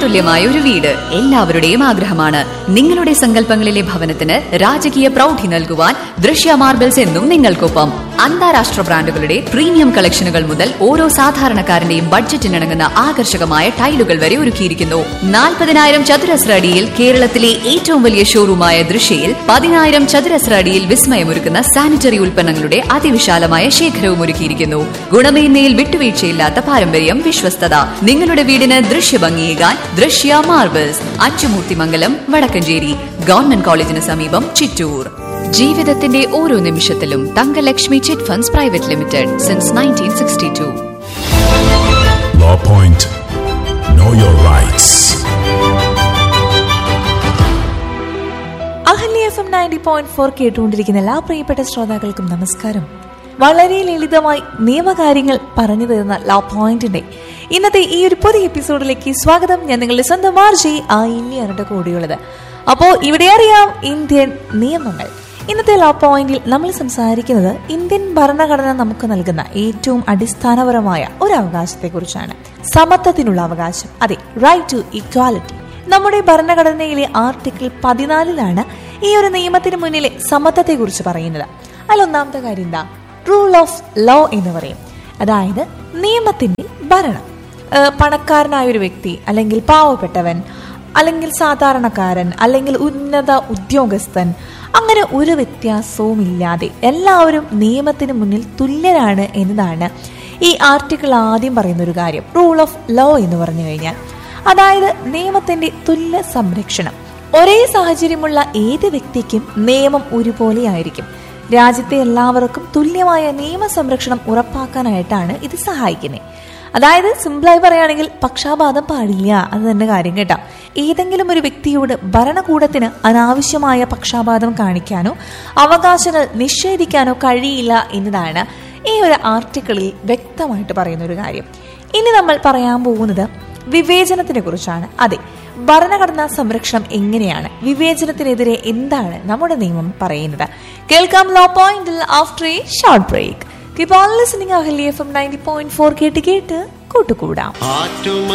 സ്വപ്നതുല്യമായ ഒരു വീട് എല്ലാവരുടെയും ആഗ്രഹമാണ് നിങ്ങളുടെ സങ്കല്പങ്ങളിലെ ഭവനത്തിന് രാജകീയ പ്രൗഢി നൽകുവാൻ ദൃശ്യ മാർബിൾസ് എന്നും നിങ്ങൾക്കൊപ്പം അന്താരാഷ്ട്ര ബ്രാൻഡുകളുടെ പ്രീമിയം കളക്ഷനുകൾ മുതൽ ഓരോ സാധാരണക്കാരന്റെയും ബഡ്ജറ്റിനിണങ്ങുന്ന ആകർഷകമായ ടൈലുകൾ വരെ ഒരുക്കിയിരിക്കുന്നു നാൽപ്പതിനായിരം ചതുരശ്ര അടിയിൽ കേരളത്തിലെ ഏറ്റവും വലിയ ഷോറൂമായ ദൃശ്യയിൽ പതിനായിരം ചതുരശ്ര അടിയിൽ വിസ്മയമൊരുക്കുന്ന സാനിറ്ററി ഉൽപ്പന്നങ്ങളുടെ അതിവിശാലമായ ശേഖരവും ഒരുക്കിയിരിക്കുന്നു ഗുണമേന്മയിൽ വിട്ടുവീഴ്ചയില്ലാത്ത പാരമ്പര്യം വിശ്വസ്തത നിങ്ങളുടെ വീടിന് ദൃശ്യഭംഗിയേകാൻ ദൃശ്യ മാർബിൾസ് അച്ചുമൂർത്തിമംഗലം വടക്കഞ്ചേരി ഗവൺമെന്റ് കോളേജിന് സമീപം ചിറ്റൂർ ജീവിതത്തിന്റെ ഓരോ നിമിഷത്തിലും Thangalakshmi chit funds private limited since nineteen sixty two Law Point. Know your rights. Ahalya F M ninety point four കേട്ടുകൊണ്ടിരിക്കുന്ന എല്ലാ പ്രിയപ്പെട്ട ശ്രോതാക്കൾക്കും നമസ്കാരം വളരെ ലളിതമായി നിയമകാര്യങ്ങൾ പറഞ്ഞു തരുന്ന ലാ പോയിന്റിന്റെ ഇന്നത്തെ ഈ ഒരു പുതിയ എപ്പിസോഡിലേക്ക് സ്വാഗതം ഞാൻ നിങ്ങളുടെ സ്വന്തം ആർജി ആ ഇനിയാണ് കൂടിയുള്ളത് അപ്പോ ഇവിടെ അറിയാം ഇന്ത്യൻ നിയമങ്ങൾ ഇന്നത്തെ ലോ പോയിന്റിൽ നമ്മൾ സംസാരിക്കുന്നത് ഇന്ത്യൻ ഭരണഘടന നമുക്ക് നൽകുന്ന ഏറ്റവും അടിസ്ഥാനപരമായ ഒരു അവകാശത്തെക്കുറിച്ചാണ് സമത്വത്തിനുള്ള അവകാശം അതെ റൈറ്റ് ടു ഇക്വാലിറ്റി നമ്മുടെ ഭരണഘടനയിലെ ആർട്ടിക്കിൾ പതിനാലിലാണ് ഈ ഒരു നിയമത്തിന് മുന്നിലെ സമത്വത്തെക്കുറിച്ച് പറയുന്നത് അതിൽ ഒന്നാമത്തെ കാര്യം എന്താ റൂൾ ഓഫ് ലോ എന്ന് പറയും അതായത് നിയമത്തിന്റെ ഭരണം ഏഹ് പണക്കാരനായ ഒരു വ്യക്തി അല്ലെങ്കിൽ പാവപ്പെട്ടവൻ അല്ലെങ്കിൽ സാധാരണക്കാരൻ അല്ലെങ്കിൽ ഉന്നത ഉദ്യോഗസ്ഥൻ അങ്ങനെ ഒരു വ്യത്യാസവും ഇല്ലാതെ എല്ലാവരും നിയമത്തിന് മുന്നിൽ തുല്യരാണ് എന്നതാണ് ഈ ആർട്ടിക്കിൾ ആദ്യം പറയുന്ന ഒരു കാര്യം റൂൾ ഓഫ് ലോ എന്ന് പറഞ്ഞു കഴിഞ്ഞാൽ അതായത് നിയമത്തിന്റെ തുല്യ സംരക്ഷണം ഒരേ സാഹചര്യമുള്ള ഏത് വ്യക്തിക്കും നിയമം ഒരുപോലെയായിരിക്കും രാജ്യത്തെ എല്ലാവർക്കും തുല്യമായ നിയമ സംരക്ഷണം ഉറപ്പാക്കാനായിട്ടാണ് ഇത് സഹായിക്കുന്നത് അതായത് സിമ്പിളായി പറയുകയാണെങ്കിൽ പക്ഷാപാതം പാടില്ല അത് തന്നെ കാര്യം കേട്ടോ ഏതെങ്കിലും ഒരു വ്യക്തിയോട് ഭരണകൂടത്തിന് അനാവശ്യമായ പക്ഷാപാതം കാണിക്കാനോ അവകാശങ്ങൾ നിഷേധിക്കാനോ കഴിയില്ല എന്നതാണ് ഈ ഒരു ആർട്ടിക്കിളിൽ വ്യക്തമായിട്ട് പറയുന്ന ഒരു കാര്യം ഇനി നമ്മൾ പറയാൻ പോകുന്നത് വിവേചനത്തിനെ കുറിച്ചാണ് അതെ ഭരണഘടനാ സംരക്ഷണം എങ്ങനെയാണ് വിവേചനത്തിനെതിരെ എന്താണ് നമ്മുടെ നിയമം പറയുന്നത് കേൾക്കാം ലോ പോയിന്റിൽ after a short break keep on listening Ahalya F M ninety point four കേട്ട് കേട്ട് കൂട്ടുകൂടാം ആറ്റുമ